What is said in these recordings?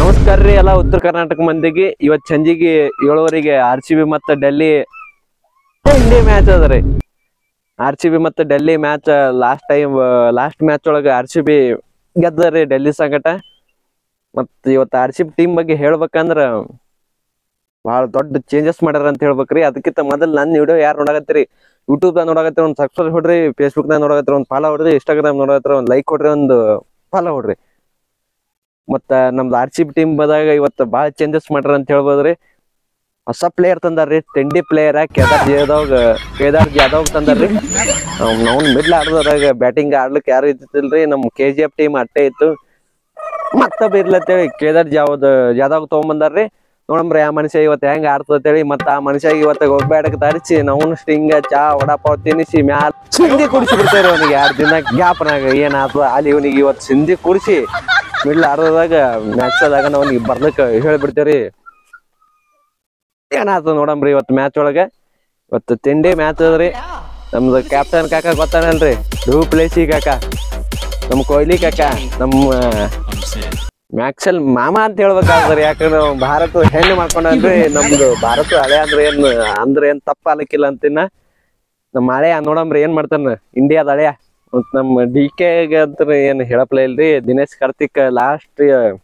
ನಮಸ್ಕಾರ ರೀ ಎಲ್ಲ ಉತ್ತರ ಕರ್ನಾಟಕ ಮಂದಿಗೆ ಇವತ್ ಸಂಜಿಗೆ ಏಳುವರೆಗೆ ಆರ್ ಸಿ ಬಿ ಮತ್ತು ಡೆಲ್ಲಿ ಇಂಡಿಯಾ ಮ್ಯಾಚ್ ಅದ ರೀ ಆರ್ ಸಿ ಬಿ ಮತ್ತು Delhi match last time last match ಒಳಗೆ ಆರ್ ಸಿ ಬಿ ಗೆದ್ದ ರೀ ಡೆಲ್ಲಿ ಸಂಗಟ ಮತ್ ಇವತ್ತು ಆರ್ ಸಿ ಬಿ ಟೀಮ್ ಬಗ್ಗೆ ಹೇಳ್ಬೇಕಂದ್ರ ಭಾಳ ದೊಡ್ಡ ಚೇಂಜಸ್ ಮಾಡ್ಯಾರ ಅಂತ ಹೇಳ್ಬೇಕ್ರಿ ಅದಕ್ಕಿಂತ ಮೊದಲು ನನ್ನ ವಿಡಿಯೋ ಯಾರು ನೋಡಕತ್ತೀರಿ ಯೂಟ್ಯೂಬ್ದಾಗ ನೋಡಕತ್ತೀರಿ ಒಂದು ಸಬ್ಸ್ಕ್ರೈಬ್ ಹೊಡ್ರಿ ಫೇಸ್ಬುಕ್ದಾಗ ನೋಡಕತ್ತೀರಿ ಒಂದು ಫಾಲೋ ಹೊಡ್ರಿ ಇನ್ಸ್ಟಾಗ್ರಾಮ್ ನೋಡಕತ್ತೀರಿ ಒಂದು ಲೈಕ್ ಕೊಡ್ರಿ ಒಂದು ಫಾಲೋ ಹೊಡ್ರಿ ಮತ್ತ ನಮ್ದು ಆರ್ ಸಿ ಬಿ ಟೀಮ್ ಬದಾಗ ಇವತ್ತು ಭಾಳ ಚೇಂಜಸ್ ಮಾಡ್ಯಾರ ಅಂತ ಹೇಳ್ಬೋದ್ರಿ ಹೊಸ ಪ್ಲೇಯರ್ ತಂದಾರ್ರಿ ಟೆಂಡಿ ಪ್ಲೇಯರ್ ಕೇದಾರ್ ಜಾದವ್ ಕೇದಾರ್ ಜಾದವ್ ತಂದಾರ್ರಿ ನಾವು ಮಿಡ್ಲ್ ಆಡ್ದಾಗ ಬ್ಯಾಟಿಂಗ್ ಆಡ್ಲಿಕ್ಕೆ ಯಾರು ಇದ್ದಿತ್ತಿಲ್ರಿ ನಮ್ ಕೆ ಜಿ ಎಫ್ ಟೀಮ್ ಅಟ್ಟೆ ಇತ್ತು ಮತ್ತ ಬಿರ್ಲತ್ತೇಳಿ ಕೇದಾರ್ ಜಾವದ್ ಜಾದವ್ ತಗೊಂಬಂದಾರ್ರಿ ನೋಡಮ್ರಿ ಆ ಮನುಷ್ಯ ಇವತ್ತು ಹೆಂಗ್ ಆಡ್ತತೇಳಿ ಮತ್ತ ಆ ಮನುಷ್ಯ ಇವತ್ತ ಒಬ್ಬಾಡಕ್ ತರಿಸಿ ನಾವು ಸ್ಟಿಂಗ ಚಾ ವಡಾಪಾವ್ ತಿನ್ನಿಸಿ ಮ್ಯಾಲ ಸಿಂಧಿ ಕುಡಿಸಿ ಬಿಡ್ತೇವ್ರಿ ಅವನಿಗೆ ಎರಡ್ ದಿನ ಗ್ಯಾಪ್ನಾಗ ಏನಾಗ್ತದ ಅಲ್ಲಿ ಇವನಿಗೆ ಇವತ್ತು ಸಿಂಧಿ ಕುಡಿಸಿ ಮಿಡ್ಲ್ ಆಡೋದಾಗ ಮ್ಯಾಚ್ದಾಗ ಅವ್ನಿಗೆ ಬರ್ಲಿಕ್ಕೆ ಹೇಳ್ಬಿಡ್ತೇವ್ರಿ ಏನಾಗ್ತದ ನೋಡಮ್ರಿ ಇವತ್ತು ಮ್ಯಾಚ್ ಒಳಗ ಇವತ್ತು ತಿಂಡಿ ಮ್ಯಾಚ್ ಅದ್ರಿ ನಮ್ದು ಕ್ಯಾಪ್ಟನ್ ಕಾಕ ಗೊತ್ತಾನಲ್ರಿ ಡೂ ಪ್ಲೇಸಿ ಕಾಕ ನಮ್ ಕೊಹ್ಲಿ ಕಾಕ ನಮ್ಮ ಮ್ಯಾಕ್ಸಲ್ ಮಾಮ ಅಂತ ಹೇಳ್ಬೇಕಾಗ್ತದ್ರಿ ಯಾಕಂದ್ರೆ ಅವ ಭಾರತ ಹೆಣ್ಣು ಮಾಡ್ಕೊಂಡ್ರಿ ನಮ್ದು ಭಾರತ ಹಳೆ ಅಂದ್ರೆ ಏನ್ ಅಂದ್ರೆ ಏನ್ ತಪ್ಪ ಅಲಕ್ಕಿಲ್ಲ ಅಂತಿನ್ನ ನಮ್ಮ ಹಳೆಯ ನೋಡಮ್ರಿ ಏನ್ ಮಾಡ್ತಾನ ಇಂಡಿಯಾದ ಹಳೆಯ ಮತ್ ನಮ್ಮ ಡಿ ಕೆ ಅಂತ ಏನ್ ಹೇಳಪ್ಲ ಇಲ್ರಿ ದಿನೇಶ್ ಕಾರ್ತಿಕ್ ಲಾಸ್ಟ್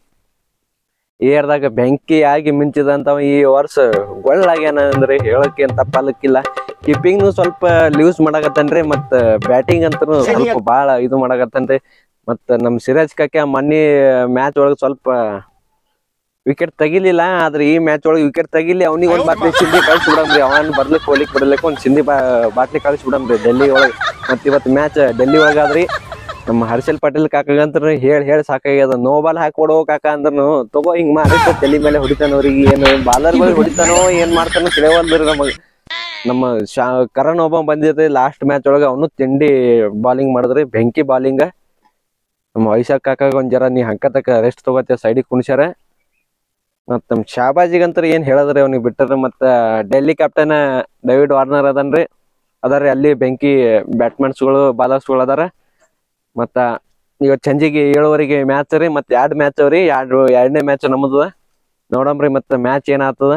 ಏರ್ದಾಗ ಬೆಂಕಿ ಆಗಿ ಮಿಂಚಿದಂತವ ಈ ವರ್ಷ ಗೊಳ್ಳಾಗ್ಯಾನ ಅಂದ್ರೆ ಹೇಳಕ್ ಏನ್ ತಪ್ಪ ಅಲಕ್ಕಿಲ್ಲ ಕೀಪಿಂಗ್ ಸ್ವಲ್ಪ ಲೂಸ್ ಮಾಡಾಕತ್ತನ್ರಿ ಮತ್ತ ಬ್ಯಾಟಿಂಗ್ ಅಂತೂ ಸ್ವಲ್ಪ ಬಾಳ ಇದು ಮಾಡಾಕತ್ತನ್ರಿ ಮತ್ತ ನಮ್ ಸಿರಾಜ್ ಕಾಕೆ ಮೊನ್ನೆ ಮ್ಯಾಚ್ ಒಳಗ ಸ್ವಲ್ಪ ವಿಕೆಟ್ ತೆಗಿಲಿಲ್ಲ ಆದ್ರೆ ಈ ಮ್ಯಾಚ್ ಒಳಗೆ ವಿಕೆಟ್ ತೆಗಿಲಿ ಅವ್ನಿಗೆ ಒಂದ್ ಬಾಟ್ಲಿ ಸಿಂಧಿ ಕಳ್ಸಿ ಬಿಡಮ್ರಿ ಅವನ್ ಬರ್ಲಿಕ್ಕೆ ಹೋಗ್ಲಿಕ್ಕೆ ಬಿಡ್ಲಿಕ್ಕೆ ಒಂದ್ ಸಿಂಧಿ ಬಾ ಬಾಟ್ಲಿ ಕಳ್ಸಿ ಬಿಡಮ್ರಿ ಡೆಲ್ಲಿ ಒಳಗೆ ಮತ್ ಇವತ್ತು ಮ್ಯಾಚ್ ಡೆಲ್ಲಿ ಒಳಗಾದ್ರಿ ನಮ್ಮ ಹರ್ಷಲ್ ಪಾಟೀಲ್ ಕಾಕಗಂತ್ರ ಹೇಳಿ ಹೇಳಿ ಸಾಕಾಗ್ಯದ ನೋ ಬಾಲ್ ಹಾಕೊಡೋ ಕಾಕ ಅಂದ್ರೂ ತಗೋ ಹಿಂಗ್ ಮಾಡಿಟ್ಟು ತಲೆ ಮೇಲೆ ಹೊಡಿತಾನ ಅವ್ರಿಗೆ ಏನು ಬಾಲರ್ಗಳು ಹೊಡಿತಾನೋ ಏನ್ ಮಾಡ್ತಾನೋ ತಿಳಿವಲ್ದ್ರಿ ನಮಗ್ ನಮ್ಮ ಶಾ ಕರಣ್ ಒಬ್ಬ ಬಂದಿದ್ರಿ ಲಾಸ್ಟ್ ಮ್ಯಾಚ್ ಒಳಗ ಅವನು ತಿಂಡಿ ಬಾಲಿಂಗ್ ಮಾಡಿದ್ರಿ ಬೆಂಕಿ ಬಾಲಿಂಗ್ ನಮ್ಮ ವೈಶಾಖ್ ಕಾಕಾಗ ಒಂದ್ ಜರ ನೀ ಹಂಕತಕ ರೆಸ್ಟ್ ತಗೋತೆ ಸೈಡಿಗೆ ಕುಣಿಸ್ಯಾರ ಮತ್ ನಮ್ ಶಾಬಾಜಿಗಂತ್ರ ಏನ್ ಹೇಳದ್ರಿ ಅವ್ನಿಗೆ ಬಿಟ್ಟರ ಮತ್ತ ಡೆಲ್ಲಿ ಕ್ಯಾಪ್ಟನ್ ಡೇವಿಡ್ ವಾರ್ನರ್ ಅದನ್ರಿ ಅದಾರಿ ಅಲ್ಲಿ ಬೆಂಕಿ ಬ್ಯಾಟ್ಸ್ಮನ್ಸ್ಗಳು ಬಾಲರ್ಸ್ಗಳು ಅದಾರ ಮತ್ತ ಇವತ್ತು ಸಂಜೆಗೆ ಏಳುವರೆಗೆ ಮ್ಯಾಚ್ ರೀ ಮತ್ತೆ ಎರಡ್ ಮ್ಯಾಚ್ ಅವ್ರಿ ಎರಡು ಎರಡನೇ ಮ್ಯಾಚ್ ನಮ್ಮದ ನೋಡಮ್ರಿ ಮತ್ತೆ ಮ್ಯಾಚ್ ಏನಾಗ್ತದ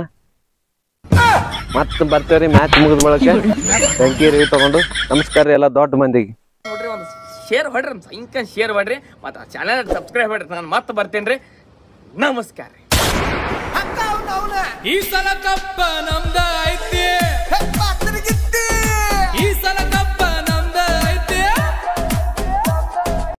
ಮತ್ ಬರ್ತೇವ್ರಿ ಮ್ಯಾಚ್ ಮುಗಿದ ಬಳಕ ಬೆಂಕಿ ರೀ ತಗೊಂಡು ನಮಸ್ಕಾರ ರೀ ಎಲ್ಲ ದೊಡ್ಡ ಮಂದಿಗೆ ನೋಡ್ರಿ ಒಂದು ಶೇರ್ ಹೊಡ್ರಿ ಒಂದು ಇಂಕ ಶೇರ್ ಮಾಡ್ರಿ ಮತ್ತು ಚಾನಲ್ ಸಬ್ಸ್ಕ್ರೈಬ್ ಮಾಡ್ರಿ ನಾನು ಮತ್ತೆ ಬರ್ತೇನೆ ರೀ ನಮಸ್ಕಾರ ರೀ ಈ ಸಲ ಕಪ್ಪ ನಮ್ದ ಐತಿ